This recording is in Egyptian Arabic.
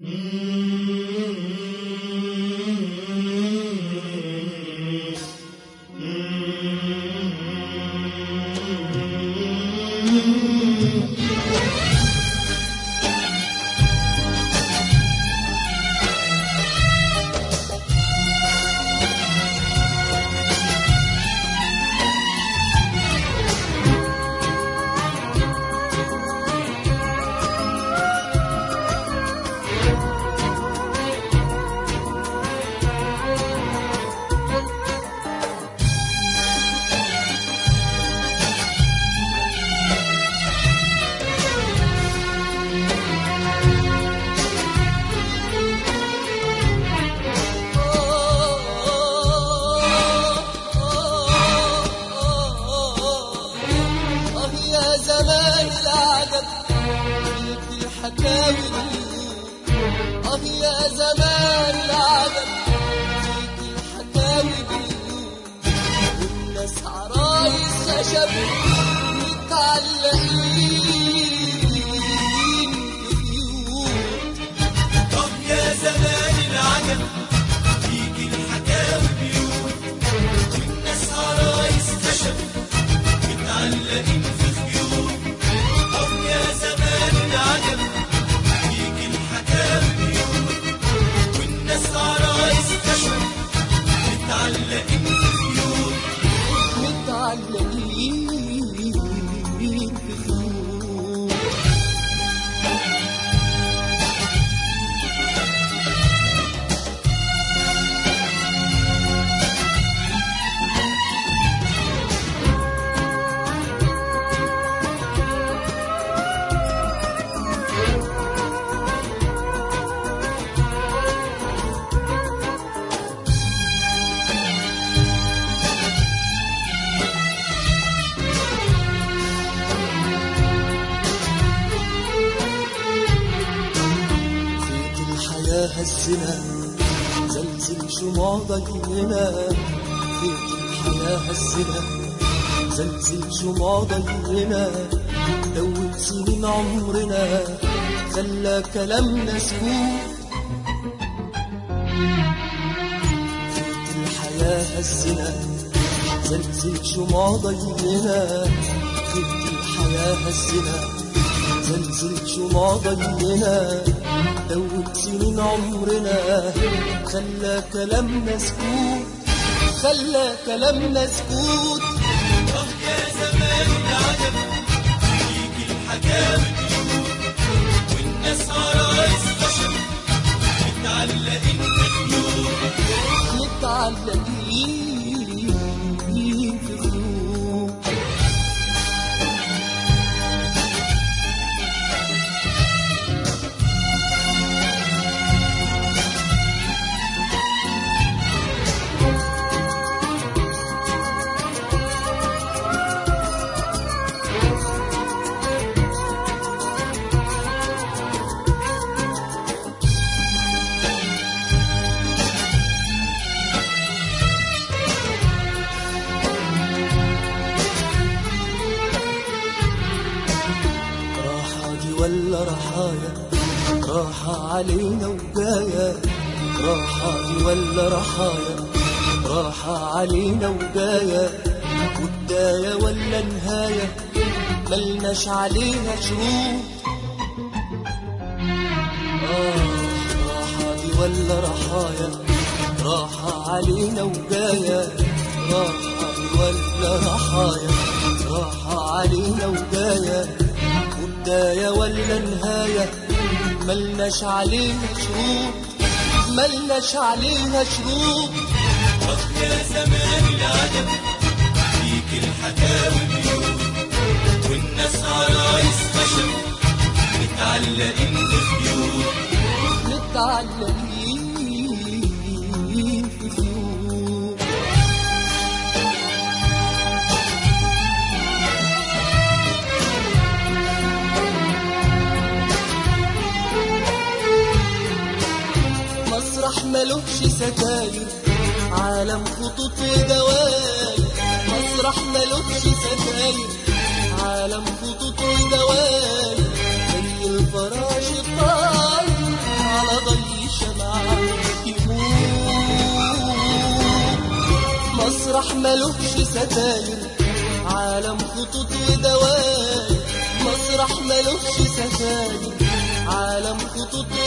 آه يا زمان العجب فيك الحكاوي آه يا زمان العجب فيك الحكاوي والناس عرايس خشب متعلقين بخيوط طب يا زمان العجب فيك الحكاوي بيوت والناس عرايس خشب متعلقين في خيوط طب يا زمان العجب فيك الحكاوي بيوت والناس عرايس خشب متعلقين في خيوط متعلقين بخيوط فيك الحياة هزنا زلزل شموع ضينا فيك الحياة هزنا زلزل شموع ضينا دوب سنين عمرنا خلى كلامنا سكوت فيك الحياة هزنا زلزل شموع ضينا فيك الحياة هزنا زلزل شموع ضينا دوب سنين عمرنا خلى كلامنا سكوت خلى كلامنا سكوت طب يا زمان العجب فيك الحكاوي بيوت والناس عرايس خشب متعلقين في خيوط متعلقين في خيوط راحة دي ولا رحايا راحة علينا وجاية راحة دي ولا رحايا راحة علينا وجاية وبداية ولا نهاية ملناش عليها شروط آه راحة دي ولا رحايا راحة علينا وجاية راحة دي ولا رحايا راحة علينا وجاية وبداية ولا نهاية ملناش عليها شروط ملناش عليها شروط طب يا زمان العجب فيك الحكاوي بيوت والناس عرايس خشب متعلقين بخيوط متعلقين في خيوط مسرح ملوش ستاير عالم خطوط ودواير مسرح ملوش ستاير عالم خطوط ودواير زي الفراش الطاير على مسرح ملوش ستاير عالم خطوط ودواير مسرح ملوش ستاير عالم خطوط